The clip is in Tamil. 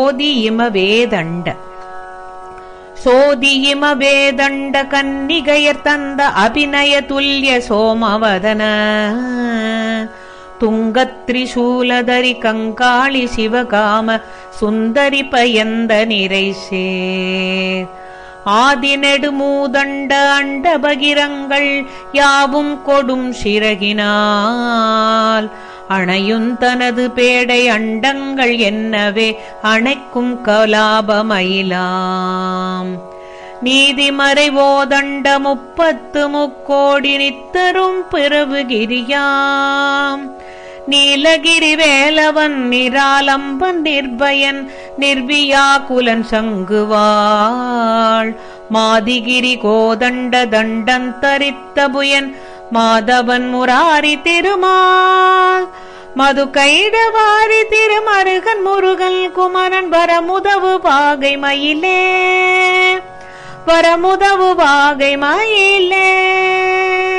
சோதி இம வேதண்ட சோதி இம வேதண்ட கன்னிகையர் தந்த அபிநய துல்லிய சோமவதன துங்கத்ரிசூலதரி கங்காளி சிவகாம சுந்தரி பயந்த நிறை சேர் ஆதி நெடுமூதண்ட அண்ட பகிரங்கள் யாவும் கொடும் சிறகினால் அணையுந் தனது பேடை அண்டங்கள் என்னவே அணைக்கும் கலாபமயிலாம் நீதிமறை ஓதண்ட முப்பத்து முக்கோடி நித்தரும் பிறவுகிரியாம் நீலகிரி வேலவன் நிராலம்பன் நிர்பயன் நிர்வியாகுலன் சங்குவாள் மாதிகிரி கோதண்ட தண்டன் தரித்த புயன் மாதவன் முராரி திருமால் மது கைடவாரி திருமருகன் முருகன் குமரன் வரமுதவு பாகை மயிலே வரமுதவு பாகை மயிலே